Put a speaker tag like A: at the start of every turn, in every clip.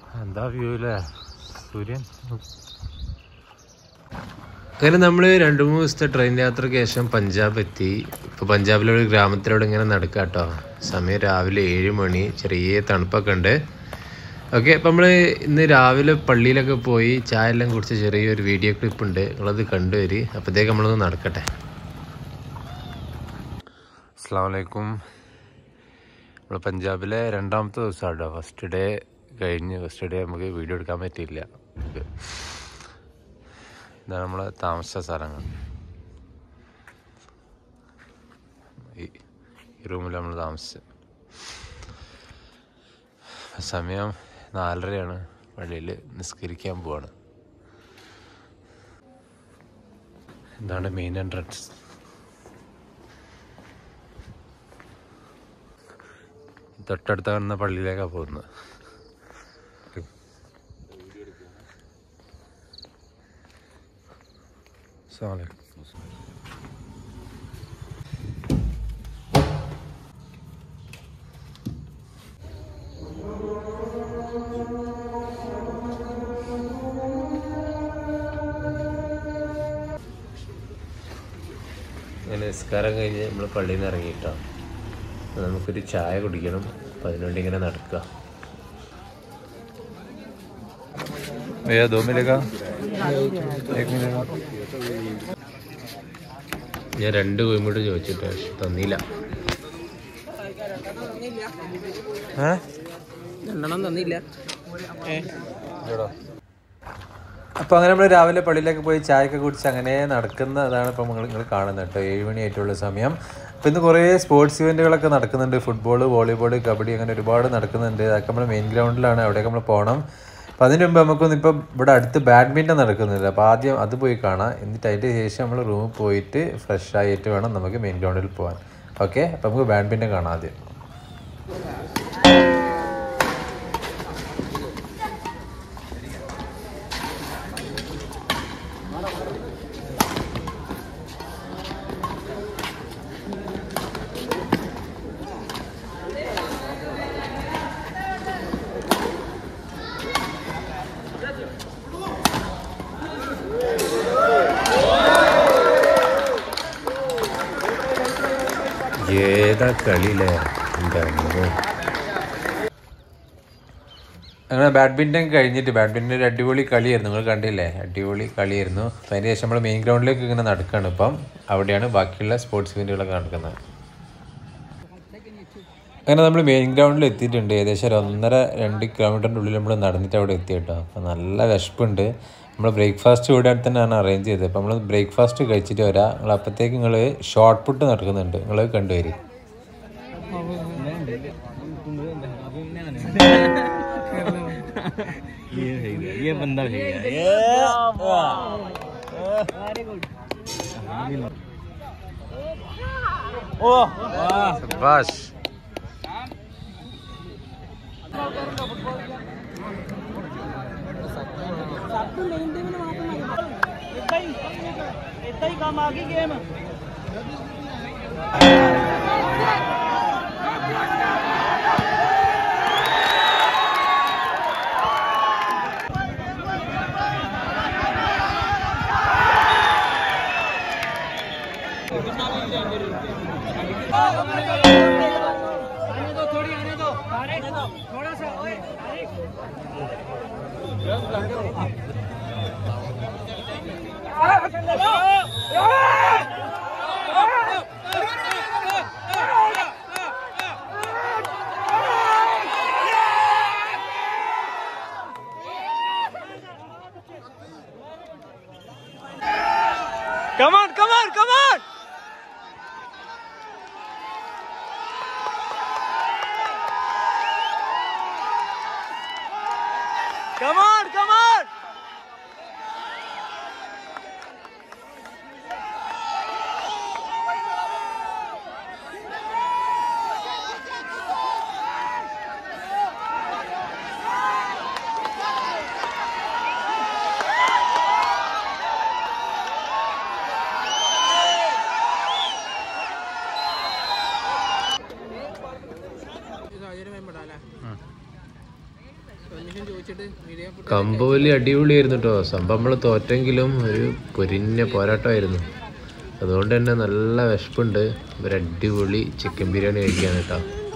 A: എന്താ വ്യൂ അല്ലേ സൂര്യൻ അങ്ങനെ നമ്മൾ രണ്ട് മൂന്ന് ദിവസത്തെ ട്രെയിൻ യാത്രയ്ക്ക് ശേഷം പഞ്ചാബ് എത്തി ഇപ്പോൾ പഞ്ചാബിലെ ഒരു ഗ്രാമത്തിലൂടെ ഇങ്ങനെ നടക്കുക കേട്ടോ സമയം രാവിലെ ഏഴ് മണി ചെറിയ തണുപ്പൊക്കെ ഉണ്ട് ഓക്കെ അപ്പം നമ്മൾ ഇന്ന് രാവിലെ പള്ളിയിലൊക്കെ പോയി ചായ എല്ലാം കുടിച്ച് ചെറിയൊരു വീഡിയോ ക്ലിപ്പ് ഉണ്ട് നിങ്ങളത് കണ്ടുവരി അപ്പോഴത്തേക്ക് നമ്മളൊന്ന് നടക്കട്ടെ അസ്സാം വലൈക്കും നമ്മൾ പഞ്ചാബിലെ രണ്ടാമത്തെ ദിവസമാണ് കേട്ടോ ഫസ്റ്റ് ഡേ കഴിഞ്ഞ് ഫസ്റ്റ് ഡേ നമുക്ക് വീഡിയോ എടുക്കാൻ പറ്റിയില്ല നമുക്ക് ഇതാണ് നമ്മളെ താമസ സ്ഥലങ്ങൾ ഈ റൂമിൽ നമ്മൾ താമസിച്ചത് സമയം നാലരയാണ് പള്ളിയിൽ നിസ്കരിക്കാൻ പോവാണ് ഇതാണ് മെയിൻ എൻട്രൻസ് തൊട്ടടുത്ത കാണുന്ന പള്ളിയിലേക്കാണ് പോകുന്നത് അസ്സലാമു അലൈക്കും അങ്ങനെ നിസ്കാരം കഴിഞ്ഞ് നമ്മൾ പള്ളിയിൽ നിന്ന് ഇറങ്ങിയിട്ടോ അപ്പോൾ നമുക്കൊരു ചായ കുടിക്കണം അപ്പം അതിനുവേണ്ടി ഇങ്ങനെ നടക്കുക भैया दो मिलेगा एक मिलेगा ഞാൻ രണ്ട് കോയിമൂട്ട് ചോദിച്ചിട്ട് പക്ഷെ തന്നില്ല
B: രണ്ടെണ്ണം തന്നില്ല
A: അപ്പോൾ അങ്ങനെ നമ്മൾ രാവിലെ പള്ളിയിലേക്ക് പോയി ചായയൊക്കെ കുടിച്ച് അങ്ങനെ നടക്കുന്നതാണ് ഇപ്പോൾ നിങ്ങൾ നിങ്ങൾ കാണുന്നത് കേട്ടോ ഏഴ് മണിയായിട്ടുള്ള സമയം അപ്പോൾ ഇന്ന് കുറേ സ്പോർട്സ് ഇവൻറ്റുകളൊക്കെ നടക്കുന്നുണ്ട് ഫുട്ബോൾ വോളിബോൾ കബഡി അങ്ങനെ ഒരുപാട് നടക്കുന്നുണ്ട് അതൊക്കെ നമ്മൾ മെയിൻ ഗ്രൗണ്ടിലാണ് അവിടെയൊക്കെ നമ്മൾ പോകണം അപ്പോൾ അതിന് മുമ്പ് നമുക്കൊന്ന് ഇപ്പം ഇവിടെ അടുത്ത് ബാഡ്മിൻ്റൺ നടക്കുന്നുണ്ട് അപ്പോൾ ആദ്യം അത് പോയി കാണാം എന്നിട്ട് അതിൻ്റെ ശേഷം നമ്മൾ റൂമിൽ പോയിട്ട് ഫ്രഷ് ആയിട്ട് വേണം നമുക്ക് മെയിൻ ഗ്രൗണ്ടിൽ പോകാൻ ഓക്കെ അപ്പോൾ നമുക്ക് ബാഡ്മിൻ്റൺ കാണാം ആദ്യം ഏതാ കളിയില്ലേ എൻ്റെ അമ്മോ അങ്ങനെ ബാഡ്മിൻ്റൺ കഴിഞ്ഞിട്ട് ബാഡ്മിൻ്റൺ ഒരു അടിപൊളി കളിയായിരുന്നു നിങ്ങൾ കണ്ടില്ലേ അടിപൊളി കളിയായിരുന്നു അപ്പോൾ അതിന് ശേഷം നമ്മൾ മെയിൻ ഗ്രൗണ്ടിലേക്ക് ഇങ്ങനെ നടക്കുകയാണ് ഇപ്പം അവിടെയാണ് ബാക്കിയുള്ള സ്പോർട്സ് ഇവൻറ്റുകളൊക്കെ നടക്കുന്നത് അങ്ങനെ നമ്മൾ മെയിൻ ഗ്രൗണ്ടിൽ എത്തിയിട്ടുണ്ട് ഏകദേശം ഒരു ഒന്നര രണ്ട് കിലോമീറ്ററിൻ്റെ ഉള്ളിൽ നമ്മൾ നടന്നിട്ട് അവിടെ എത്തി കേട്ടോ അപ്പോൾ നല്ല വിശപ്പുണ്ട് നമ്മൾ ബ്രേക്ക്ഫാസ്റ്റ് ഇവിടെ അടുത്ത് തന്നെയാണ് അറേഞ്ച് ചെയ്തത് അപ്പോൾ നമ്മൾ ബ്രേക്ക്ഫാസ്റ്റ് കഴിച്ചിട്ട് വരാം നിങ്ങൾ അപ്പോഴത്തേക്ക് നിങ്ങൾ ഷോർട്ട് പുട്ട് നടക്കുന്നുണ്ട് നിങ്ങൾ കണ്ടുവരും
B: ये बंदा भेगा
A: ബസ്
B: इतना ही काम आ गई गेम आने दो थोड़ी आने दो आने दो थोड़ा सा ओए Come on, come on, come on! Come on, come on!
A: കമ്പവലി അടിപൊളിയായിരുന്നു കേട്ടോ സംഭവം നമ്മൾ തോറ്റെങ്കിലും ഒരു പൊരിഞ്ഞ പോരാട്ടമായിരുന്നു അതുകൊണ്ട് തന്നെ നല്ല വിശപ്പുണ്ട് ഒരു അടിപൊളി ചിക്കൻ ബിരിയാണി കഴിക്കാൻ കേട്ടോ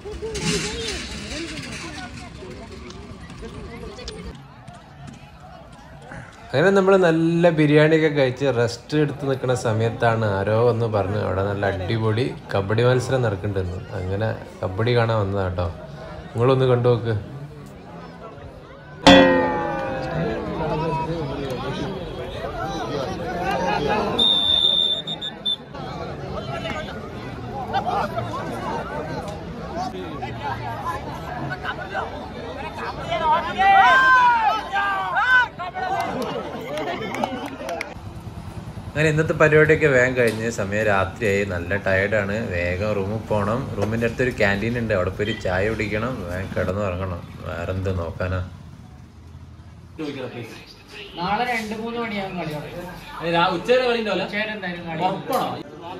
A: അങ്ങനെ നമ്മൾ നല്ല ബിരിയാണിയൊക്കെ കഴിച്ച് റെസ്റ്റ് എടുത്ത് നിൽക്കുന്ന സമയത്താണ് ആരോ ഒന്ന് പറഞ്ഞു അവിടെ നല്ല അടിപൊളി കബഡി മത്സരം നടക്കുന്നുണ്ടെന്ന് അങ്ങനെ കബഡി കാണാൻ വന്നതാട്ടോ നിങ്ങളൊന്ന് കണ്ടു നോക്ക് അങ്ങനെ ഇന്നത്തെ പരിപാടിയൊക്കെ വേഗം കഴിഞ്ഞ് സമയം രാത്രിയായി നല്ല ടയർഡാണ് വേഗം റൂമിൽ പോകണം റൂമിൻ്റെ അടുത്തൊരു ക്യാൻറ്റീൻ ഉണ്ട് അവിടെ പോയി ഒരു ചായ കുടിക്കണം വേഗം കിടന്ന് ഉറങ്ങണം വേറെ എന്ത് നോക്കാനാ
B: നാളെ രണ്ട് മൂന്ന് മണിയാകും കളി
C: ഉച്ചവരെ കളി ഉണ്ടാവില്ല
B: ഉച്ചവരെ എന്തായാലും കളി
C: ഉറപ്പാണോ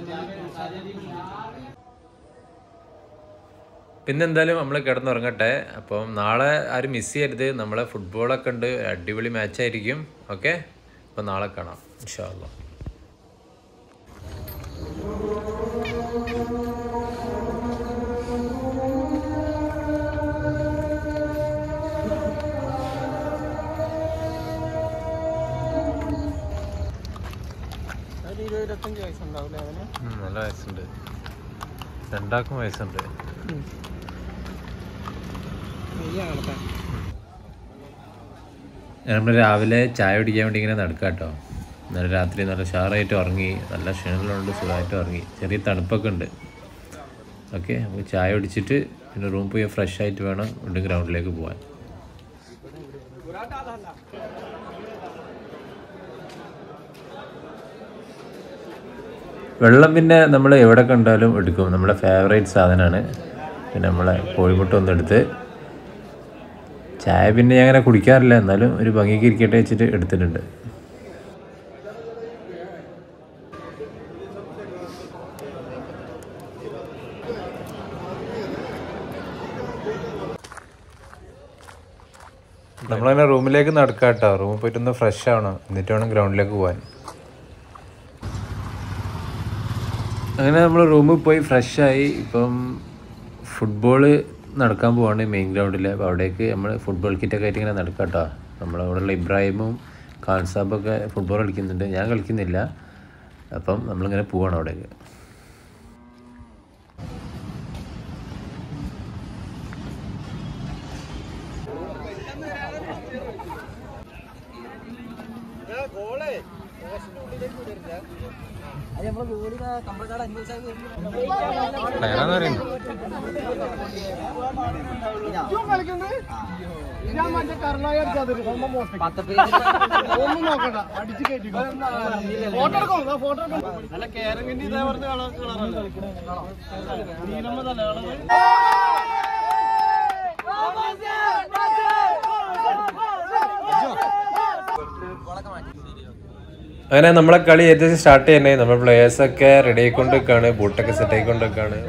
A: പിന്നെ എന്തായാലും നമ്മൾ കിടന്നുറങ്ങട്ടെ അപ്പം നാളെ ആരും മിസ് ചെയ്യരുത് നമ്മളെ ഫുട്ബോളൊക്കെ ഉണ്ട് അടിപൊളി മാച്ചായിരിക്കും ഓക്കെ അപ്പം നാളെ കാണാം ഇൻഷാ അള്ളാ
B: ഇരുപത്തഞ്ച് വയസ്സുണ്ടാവില്ലേ അവന്
A: ഉം, നല്ല വയസ്സുണ്ട് രണ്ടാക്കും വയസ്സുണ്ട് നമ്മൾ രാവിലെ ചായ കുടിക്കാൻ വേണ്ടി ഇങ്ങനെ നടക്കാം കേട്ടോ ഇന്നലെ രാത്രി നല്ല ഷാറായിട്ട് ഉറങ്ങി നല്ല ക്ഷീണമുണ്ട് സുഖമായിട്ട് ഉറങ്ങി ചെറിയ തണുപ്പൊക്കെ ഉണ്ട് ഓക്കെ നമുക്ക് ചായ കുടിച്ചിട്ട് പിന്നെ റൂമിൽ പോയി ഫ്രഷ് ആയിട്ട് വേണം വീണ്ടും ഗ്രൗണ്ടിലേക്ക് പോകാൻ വെള്ളം പിന്നെ നമ്മൾ എവിടെ കണ്ടാലും എടുക്കും നമ്മളെ ഫേവറേറ്റ് സാധനമാണ് പിന്നെ നമ്മളെ കോഴിമുട്ട ഒന്ന് എടുത്ത് ചായ പിന്നെ ഞാൻ അങ്ങനെ കുടിക്കാറില്ല എന്നാലും ഒരു ഭംഗിക്ക് ഇരിക്കട്ടെ വെച്ചിട്ട് എടുത്തിട്ടുണ്ട് നമ്മളങ്ങനെ റൂമിലേക്ക് നടക്കാം കേട്ടോ റൂമിൽ പോയിട്ട് ഒന്ന് ഫ്രഷ് ആവണം എന്നിട്ട് വേണം ഗ്രൗണ്ടിലേക്ക് പോകാൻ അങ്ങനെ നമ്മൾ റൂമിൽ പോയി ഫ്രഷായി ഇപ്പം ഫുട്ബോള് നടക്കാൻ പോവാണ് മെയിൻ ഗ്രൗണ്ടിൽ അപ്പോൾ അവിടേക്ക് നമ്മൾ ഫുട്ബോൾ കിറ്റൊക്കെ ആയിട്ട് ഇങ്ങനെ നടക്കാം കേട്ടോ നമ്മളെ അവിടെയുള്ള ഇബ്രാഹിമും ഖാൻസാബൊക്കെ ഫുട്ബോൾ കളിക്കുന്നുണ്ട് ഞാൻ കളിക്കുന്നില്ല അപ്പം നമ്മളിങ്ങനെ പോവാണ് അവിടേക്ക് പ്ലെയറാന്ന് പറയുന്നത്
B: ഒന്നും നോക്കണ്ട അടിച്ചു കയറ്റി ഫോട്ടോ എടുക്കും ഫോട്ടോ എടുക്കും നല്ല കേരങ്ങിന്റെ ഇതേ പറഞ്ഞ കളറല്ലേ നീലമ്മ തല
A: അങ്ങനെ നമ്മളെ കളി ഏകദേശം സ്റ്റാർട്ട് ചെയ്യണേ നമ്മൾ പ്ലേയേഴ്സ് ഒക്കെ റെഡി ആയിക്കൊണ്ടിരിക്കാണ് ബൂട്ടൊക്കെ സെറ്റ് ആയിക്കൊണ്ടിരിക്കാണ്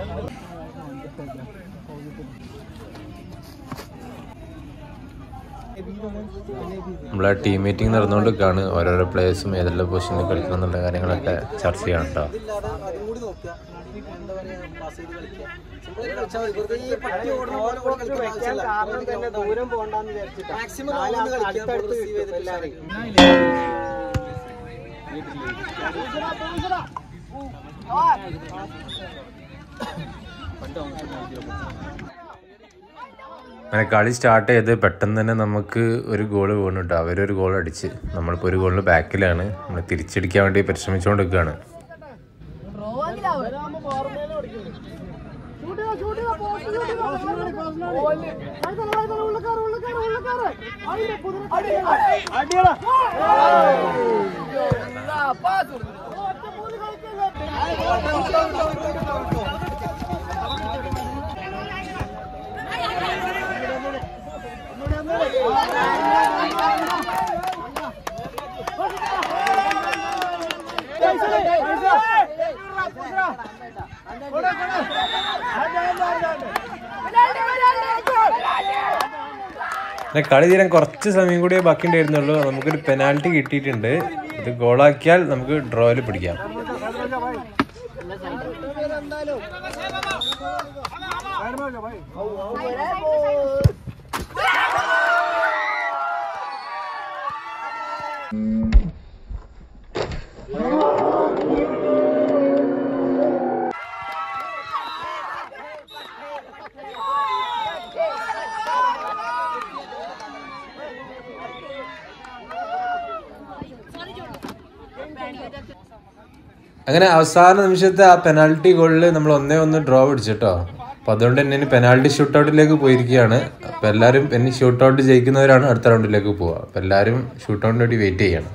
A: നമ്മളെ ടീം മീറ്റിംഗ് നടന്നുകൊണ്ടിരിക്കാണ് ഓരോരോ പ്ലേയേഴ്സും ഏതെല്ലാം പൊസിഷനിൽ കളിക്കണം എന്നുള്ള കാര്യങ്ങളൊക്കെ ചർച്ച ചെയ്യണം കേട്ടോ
B: കാരണം തന്നെ ദൂരം പോണ്ടെന്ന് വിചാരിച്ചിട്ട് അടുത്തടുത്ത് കിട്ടും എല്ലാവരെയും
A: അങ്ങനെ കളി സ്റ്റാർട്ട് ചെയ്ത് പെട്ടെന്ന് തന്നെ നമുക്ക് ഒരു ഗോൾ വീണു കേട്ടോ അവരൊരു ഗോൾ അടിച്ച് നമ്മളിപ്പോൾ ഒരു ഗോളിന് ബാക്കിലാണ് നമ്മൾ തിരിച്ചടിക്കാൻ വേണ്ടി പരിശ്രമിച്ചുകൊണ്ടിരിക്കുകയാണ് പിന്നെ കളി തീരാൻ കുറച്ച് സമയം കൂടിയേ ബാക്കി ഉണ്ടായിരുന്നുള്ളൂ നമുക്കൊരു പെനാൽറ്റി കിട്ടിയിട്ടുണ്ട് ഇത് ഗോളാക്കിയാൽ നമുക്ക് ഡ്രോയിൽ പിടിക്കാം അങ്ങനെ അവസാന നിമിഷത്തെ ആ പെനാൽറ്റി ഗോളിൽ നമ്മൾ ഒന്നേ ഒന്ന് ഡ്രോ പിടിച്ചിട്ടോ അപ്പൊ അതുകൊണ്ട് തന്നെ ഇനി പെനാൽറ്റി ഷൂട്ടൗട്ടിലേക്ക് പോയിരിക്കുകയാണ് അപ്പൊ എല്ലാവരും ഇനി ഷൂട്ടൗട്ട് ജയിക്കുന്നവരാണ് അടുത്ത റൗണ്ടിലേക്ക് പോവുക അപ്പൊ എല്ലാവരും ഷൂട്ടൗട്ടിന് വേണ്ടി വെയിറ്റ് ചെയ്യണം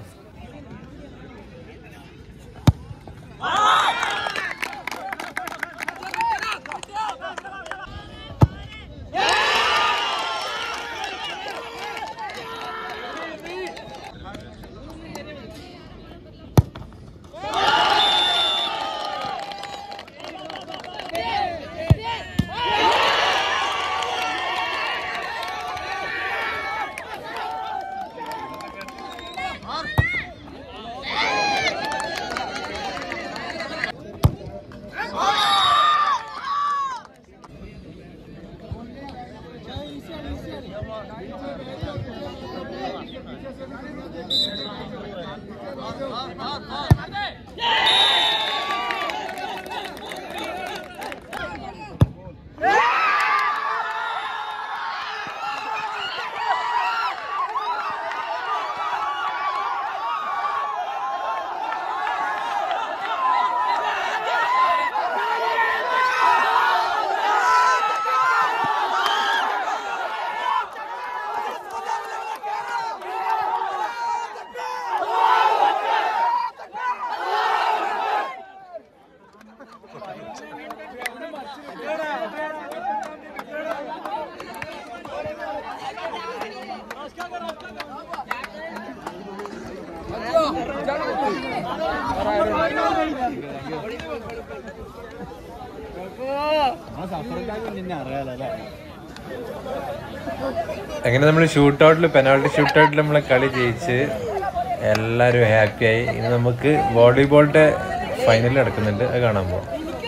A: അങ്ങനെ നമ്മൾ ഷൂട്ടൗട്ടിൽ പെനാൾട്ടി ഷൂട്ടൗട്ടിൽ നമ്മളെ കളി ജയിച്ച് എല്ലാവരും ഹാപ്പിയായി ഇനി നമുക്ക് വോളിബോളിന്റെ ഫൈനൽ നടക്കുന്നുണ്ട് അത് കാണാൻ പോവാം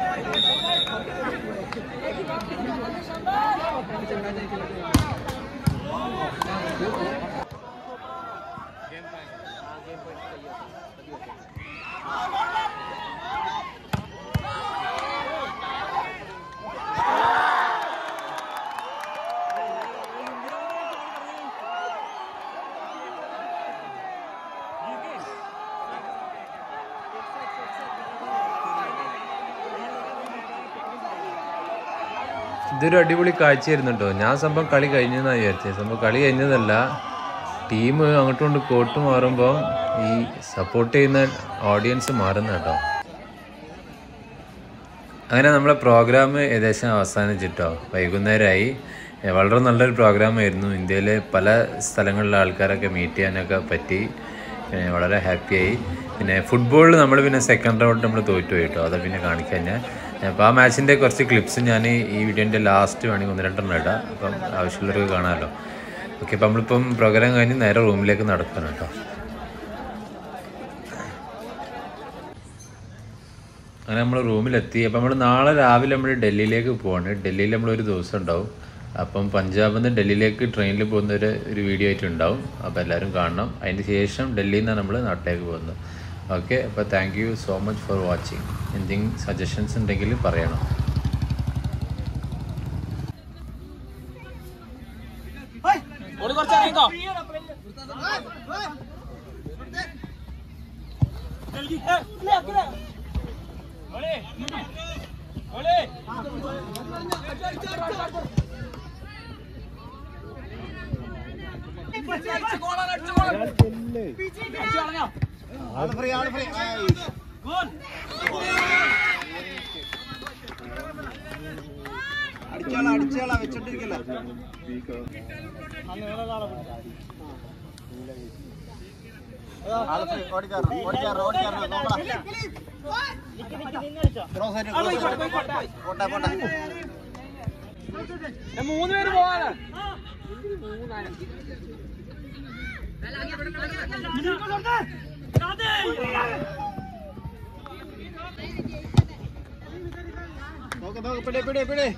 A: ഇതൊരു അടിപൊളി കാഴ്ചയായിരുന്നു കേട്ടോ ഞാൻ സംഭവം കളി കഴിഞ്ഞെന്നാണ് വിചാരിച്ചത് സംഭവം കളി കഴിഞ്ഞതല്ല ടീം അങ്ങോട്ടും കൊണ്ട് കോട്ട് മാറുമ്പോൾ ഈ സപ്പോർട്ട് ചെയ്യുന്ന ഓഡിയൻസ് മാറുന്ന കേട്ടോ അങ്ങനെ നമ്മളെ പ്രോഗ്രാം ഏകദേശം അവസാനിച്ചിട്ടോ വൈകുന്നേരമായി ഏ, വളരെ നല്ലൊരു പ്രോഗ്രാമായിരുന്നു ഇന്ത്യയിലെ പല സ്ഥലങ്ങളിലെ ആൾക്കാരൊക്കെ മീറ്റ് ചെയ്യാനൊക്കെ പറ്റി ഏ, വളരെ ഹാപ്പിയായി പിന്നെ ഫുട്ബോളിൽ നമ്മൾ പിന്നെ സെക്കൻഡ് റൗണ്ട് നമ്മൾ തോറ്റുപോയി കേട്ടോ അത് പിന്നെ കാണിക്കാൻ ഞാൻ അപ്പോൾ ആ മാച്ചിൻ്റെ കുറച്ച് ക്ലിപ്സ് ഞാൻ ഈ വീഡിയോൻ്റെ ലാസ്റ്റ് വേണമെങ്കിൽ ഒന്ന് രണ്ടെണ്ണം ഇടാം അപ്പം ആവശ്യമുള്ളവർക്ക് കാണാമല്ലോ ഓക്കെ അപ്പം നമ്മളിപ്പം പ്രോഗ്രാം കഴിഞ്ഞ് നേരെ റൂമിലേക്ക് നടക്കണം കേട്ടോ അങ്ങനെ നമ്മൾ റൂമിലെത്തി അപ്പം നമ്മൾ നാളെ രാവിലെ നമ്മൾ ഡൽഹിയിലേക്ക് പോവാണ് ഡൽഹിയിൽ നമ്മൾ ഒരു ദിവസം ഉണ്ടാവും അപ്പം പഞ്ചാബിൽ നിന്ന് ഡൽഹിയിലേക്ക് ട്രെയിനിൽ പോകുന്ന ഒരു ഒരു വീഡിയോ ആയിട്ട് ഉണ്ടാവും അപ്പോൾ എല്ലാവരും കാണണം അതിന് ശേഷം ഡൽഹിയിൽ നിന്നാണ് നമ്മൾ നാട്ടിലേക്ക് പോകുന്നത് ഓക്കെ അപ്പോൾ thank you so much for watching എന്തെങ്കിലും സജഷൻസ് ഉണ്ടെങ്കിൽ പറയണം
C: ഓടി കുറച്ച് ഇറങ്ങിക്കോ
B: അടിച്ചോളാം അടിച്ചോളാം വെച്ചോണ്ടിരിക്കല്ല ഓടിക്കാറ് ഓടിക്കാറ് ഓടിക്കാറ് നോക്കണം ക്രോസ് ആയിട്ട് ക്രോസ് ആയിട്ട് പോട്ടെ പോട്ടെ
C: മൂന്ന് പേര് പോവാനാ
B: നോക്ക് നോക്ക് പിടി പിടി പിടി